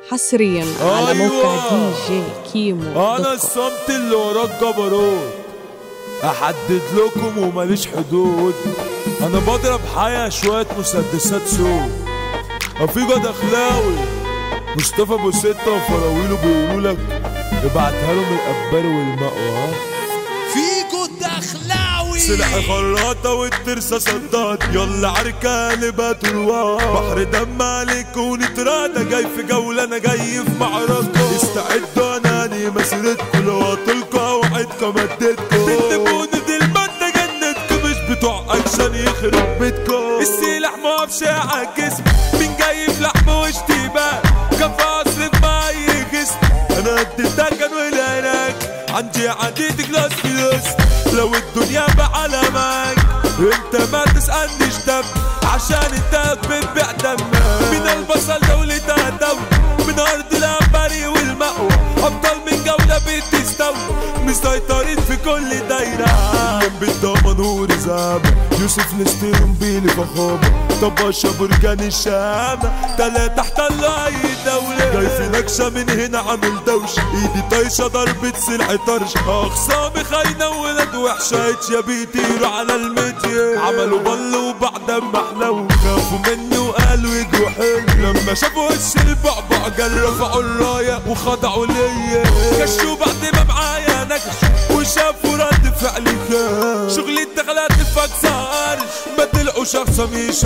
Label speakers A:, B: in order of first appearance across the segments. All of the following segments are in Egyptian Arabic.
A: حصريا على
B: أيوة.
A: موقع دي جي كيمو
B: انا
A: دوت كوم.
B: الصمت اللي وراك جبروت احدد لكم وماليش حدود انا بضرب حياة شوية مسدسات سود افيجا دخلاوي مصطفى ابو ستة وفراويله بيقولوا لك ابعتها لهم القبال والمقوى ها؟
C: فيجو الدخلاوي
B: سلاح خراطة والترسة صدات يلا عركة نبات الوار بحر دم عليك ونترادى جاي في جولة انا جاي في معركة استعدوا اناني مسيرتكم لو هطلكوا اوعدكم اديتكم تندبوني دي المادة جنتكم مش بتوع اكشن يخرب بيتكم السلاح موقفش على الجسم مين جاي في لحم واشتباك كفاصل ما اي جسم انا قد الدكن والعراك عندي عديد جلاس فلوس لو الدنيا بعلمك انت ما تسألنيش دم عشان انت بتبيع دمك من البصل دولة دولة من ارض الانباري والمأوى ابطال من جولة بتستوى مسيطرين في كل دايرة اللي بالضمان ورزامة يوسف نستلم بيلي فخامة طباشة بركان الشامة تلاتة احتلوا اي دولة جاي في نكشة من هنا عامل دوشة ايدي طايشة ضربة سلح طرش اخصامي خاينة ولاد وحشة يا بيطيروا على المتر عملوا بل وبعد ما حلو خافوا مني وقالوا يجوا حلو لما شافوا وش البعبع قال رفعوا الراية وخضعوا ليا كشوا بعد ما معايا نكش وشافوا رد فعلي كان شغلي الدخلات فكسرش ما تلقوا شخص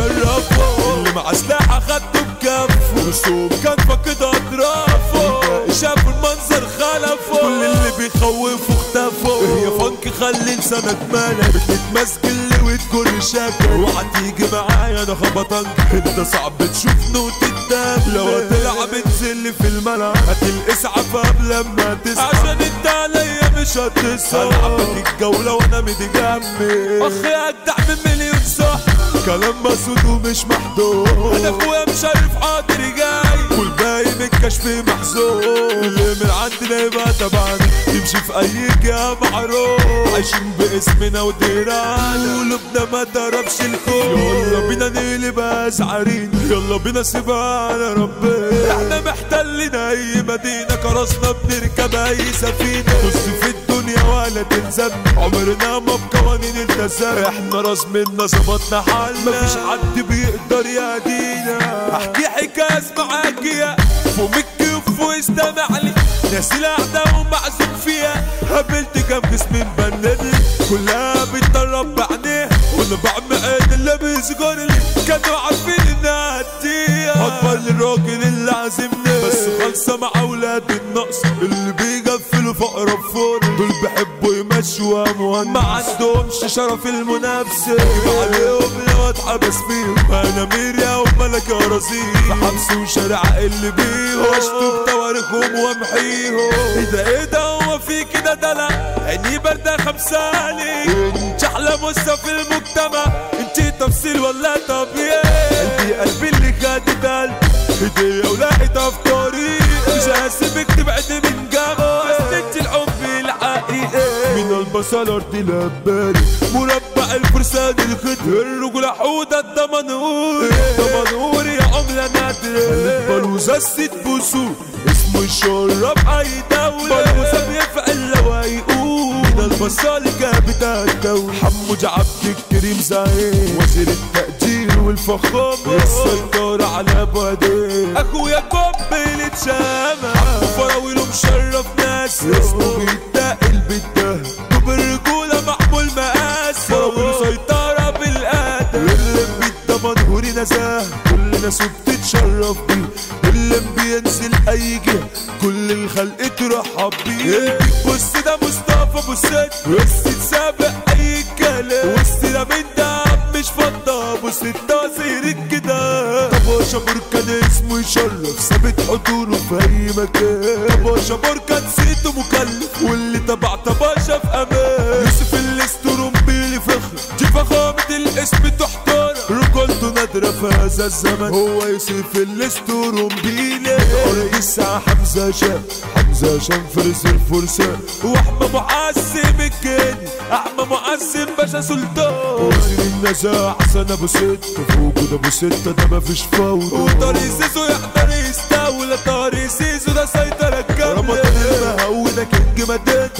B: يشرفوا اللي مع سلاح اخدته بكفه رسوم كان فقد اطرافه شافوا المنظر خلفه كل اللي بيخوفوا اختفوا هي فانك خلي لسانك مالك بتتمسك اللي وتكون شكل اوعى تيجي معايا انا خبطنك انت صعب تشوفني وتتداب لو هتلعب تزل في الملعب هتلقسعف قبل ما تسعى عشان انت عليا مش هتسعى هلعبك الجولة وانا متجمد اخي اجدع من مليون صح كلام مسود ومش محدود انا اخويا مش عارف حاضر جاي والباقي من الكشف محزون اللي من عندنا يبقى تبعنا يمشي في اي جهه معروف عايشين باسمنا وديرانا قلوبنا ما ضربش الكون يلا بينا نقلب ازعرين يلا بينا سيبها على ربنا احنا محتلين اي مدينه كرسنا بنركب اي سفينه بص في الدنيا ولا تنزل عمرنا ما بقوانين التزام احنا راس منا ظبطنا حالنا مفيش حد بيقدر يهدينا احكي حكايه اسمعك يا فمك وفو استمع لي ناس القعده ومعزوم فيها قابلت كام جسم مبلد كلها بتطرب بعينيها وانا بعمل عين اللي بيسجر لي كانوا عارفين انها هديها اكبر للراجل اللي عازمني بس خالصه مع اولاد النقص اللي بيقفلوا فقرة فون دول بيحبوا يمشوا اموال ما عندهمش شرف المنافسه يبقى عليهم لو اتحبس فيهم انا ميريا وملك رصيد في حبس وشارع اللي بيهم واشتم تواريخهم وامحيهم ايه ده ايه ده هو في كده دلع عيني بردة خمسالي انت احلى مسا في المجتمع انت تفصيل ولا طبيعي قلبي قلبي اللي خدت قلبي هدية ولقيت افكاري مش هسيبك تبعد من جنبه حسيت الحب الحقيقي من البصل ارض لباري مربع الفرسان الخد الرجل حودة الدمنهور الدمنهور يا عملة نادرة بلوزة ست بوسو اسمه يشرب اي دولة بلوزة بيفعل لو هيقول من البصل جابت الدولة حمود عبد الكريم زعيم وزير التقدير والفخامة السيطرة على بوادين اخويا قبل شامة حمو فراويله مشرف ناس اسمه بيتقل بالدهب طب الرجولة محمول مقاس فراويله سيطرة بالادب اللي بيت منهوري نزاه كل ناس بتتشرف بيه اللي بينزل اي جهة كل الخلق ترحب بيه بص ده مصطفى ابو ست بص تسابق اي كلام بص ده من ده مش فضة بص التاثير كده طباشا بركان اسمه يشرف ثابت حضوره في اي مكان طباشا بركان سيته مكلف واللي تبع طباشا في امان يوسف الاسترومبيلي فخر دي فخامة الاسم تحترم رجولته نادرة في هذا الزمن هو يوسف الاسترومبيلي رئيس حمزة شام حمزة شام فرس الفرسان واحمى معزم الجاني احمى معزم باشا سلطان وزير النزاع حسن ابو ستة فوق ده ابو ستة ده مفيش فوضى وطريق زيزو يقدر يستولى طريق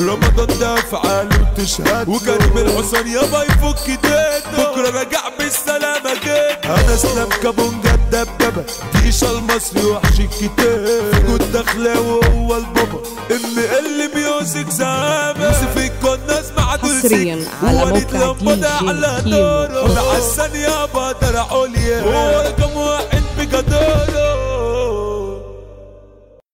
B: رمضان ده افعاله تشهد وكريم الحصان يابا يفك ايدينا بكره راجع بالسلامه جدا انا اسلام كابونجا الدبدبه تيشا المصري وحش الكتاب في جود دخلاوي هو البابا ام ال ميوزك زعامه يوسف الكناس مع
A: حصرياً على موقع DJ كيمو.
B: حسن يابا درع عليا هو رقم واحد بجدارة